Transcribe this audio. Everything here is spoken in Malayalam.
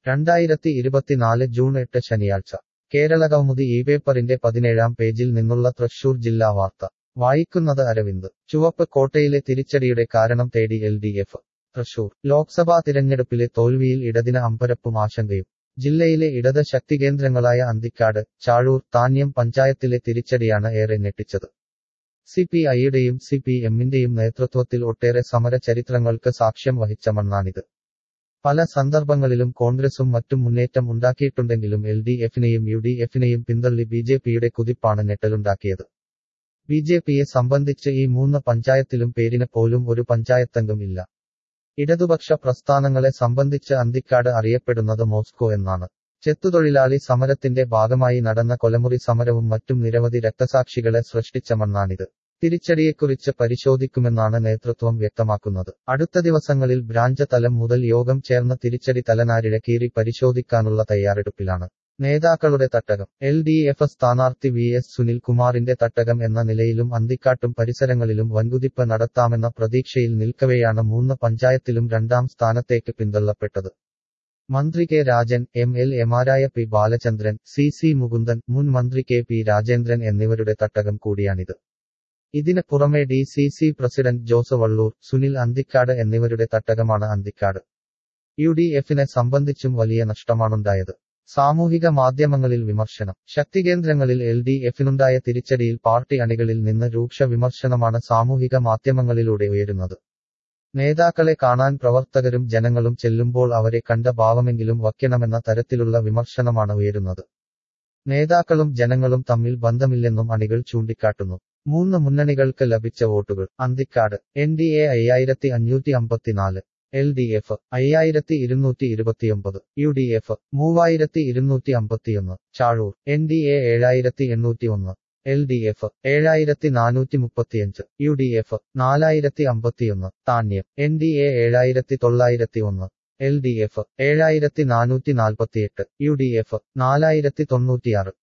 രണ്ടായിരത്തി ഇരുപത്തിനാല് ജൂൺ എട്ട് ശനിയാഴ്ച കേരളകൗമുദി ഈ പേപ്പറിന്റെ പതിനേഴാം പേജിൽ നിന്നുള്ള തൃശൂർ ജില്ലാ വാർത്ത വായിക്കുന്നത് അരവിന്ദ് ചുവപ്പ് കോട്ടയിലെ തിരിച്ചടിയുടെ കാരണം തേടി L D F Thrissur Lok Sabha തിരഞ്ഞെടുപ്പിലെ തോൽവിയിൽ ഇടതിന് അമ്പരപ്പും ആശങ്കയും ജില്ലയിലെ ഇടത് ശക്തികേന്ദ്രങ്ങളായ അന്തിക്കാട് ചാഴൂർ താന്യം പഞ്ചായത്തിലെ തിരിച്ചടിയാണ് ഏറെ ഞെട്ടിച്ചത് സി പി ഐയുടെയും സി പി എമ്മിന്റെയും നേതൃത്വത്തിൽ ഒട്ടേറെ സമര ചരിത്രങ്ങൾക്ക് സാക്ഷ്യം വഹിച്ച മണ്ണാണിത് പല സന്ദർഭങ്ങളിലും കോൺഗ്രസും മറ്റും മുന്നേറ്റം ഉണ്ടാക്കിയിട്ടുണ്ടെങ്കിലും എൽ ഡി എഫിനെയും യു ഡി എഫിനെയും പിന്തള്ളി ബി ജെ പിയുടെ കുതിപ്പാണ് ഞെട്ടലുണ്ടാക്കിയത് ബി ജെ പിയെ സംബന്ധിച്ച് ഈ മൂന്ന് പഞ്ചായത്തിലും പേരിന് പോലും ഒരു പഞ്ചായത്തംഗം ഇല്ല ഇടതുപക്ഷ പ്രസ്ഥാനങ്ങളെ സംബന്ധിച്ച് അന്തിക്കാട് അറിയപ്പെടുന്നത് മോസ്കോ എന്നാണ് ചെത്തുതൊഴിലാളി സമരത്തിന്റെ ഭാഗമായി നടന്ന കൊലമുറി സമരവും മറ്റും നിരവധി രക്തസാക്ഷികളെ സൃഷ്ടിച്ച മണ്ണാണിത് തിരിച്ചടിയെക്കുറിച്ച് പരിശോധിക്കുമെന്നാണ് നേതൃത്വം വ്യക്തമാക്കുന്നത് അടുത്ത ദിവസങ്ങളിൽ ബ്രാഞ്ച് തലം മുതൽ യോഗം ചേർന്ന് തിരിച്ചടി തലനാരിഴ കീറി പരിശോധിക്കാനുള്ള തയ്യാറെടുപ്പിലാണ് നേതാക്കളുടെ തട്ടകം എൽ ഡി എഫ് സ്ഥാനാർത്ഥി വി എസ് സുനിൽകുമാറിന്റെ തട്ടകം എന്ന നിലയിലും അന്തിക്കാട്ടും പരിസരങ്ങളിലും വൻകുതിപ്പ് നടത്താമെന്ന പ്രതീക്ഷയിൽ നിൽക്കവെയാണ് മൂന്ന് പഞ്ചായത്തിലും രണ്ടാം സ്ഥാനത്തേക്ക് പിന്തള്ളപ്പെട്ടത് മന്ത്രി കെ രാജൻ എം എൽ എമാരായ P Balachandran C C Mukundan മുൻ മന്ത്രി കെ പി രാജേന്ദ്രൻ എന്നിവരുടെ തട്ടകം കൂടിയാണിത് ഇതിന് പുറമെ D C C president Jose Vallur Sunil Anthikkad എന്നിവരുടെ തട്ടകമാണ് അന്തിക്കാട് യു ഡി എഫിനെ സംബന്ധിച്ചും വലിയ നഷ്ടമാണുണ്ടായത് സാമൂഹിക മാധ്യമങ്ങളിൽ വിമർശനം ശക്തികേന്ദ്രങ്ങളിൽ എൽ ഡി എഫിനുണ്ടായ തിരിച്ചടിയിൽ പാർട്ടി അണികളിൽ നിന്ന് രൂക്ഷ വിമർശനമാണ് സാമൂഹിക മാധ്യമങ്ങളിലൂടെ ഉയരുന്നത് നേതാക്കളെ കാണാൻ പ്രവർത്തകരും ജനങ്ങളും ചെല്ലുമ്പോൾ അവരെ കണ്ട ഭാവമെങ്കിലും വയ്ക്കണമെന്ന തരത്തിലുള്ള വിമർശനമാണ് ഉയരുന്നത് നേതാക്കളും ജനങ്ങളും തമ്മിൽ ബന്ധമില്ലെന്നും അണികൾ ചൂണ്ടിക്കാട്ടുന്നു മൂന്ന് മുന്നണികൾക്ക് ലഭിച്ച വോട്ടുകൾ അന്തിക്കാട് എൻ ഡി എ അയ്യായിരത്തി അഞ്ഞൂറ്റി അമ്പത്തിനാല് എൽ ഡി എഫ് അയ്യായിരത്തി ഇരുന്നൂറ്റി ഇരുപത്തിയൊമ്പത് യു ഡി എഫ് മൂവായിരത്തി ഇരുന്നൂറ്റി അമ്പത്തിയൊന്ന് ചാഴൂർ എൻ ഡി എ ഏഴായിരത്തി എണ്ണൂറ്റി ഒന്ന് എൽ ഡി എഫ് ഏഴായിരത്തി നാനൂറ്റി മുപ്പത്തിയഞ്ച് യു ഡി എഫ് നാലായിരത്തി അമ്പത്തിയൊന്ന് താന്യം എൻ ഡി എ ഏഴായിരത്തി തൊള്ളായിരത്തി ഒന്ന് എൽ ഡി എഫ് ഏഴായിരത്തി നാനൂറ്റി നാൽപ്പത്തിയെട്ട് യു ഡി എഫ് നാലായിരത്തി തൊണ്ണൂറ്റിയാറ്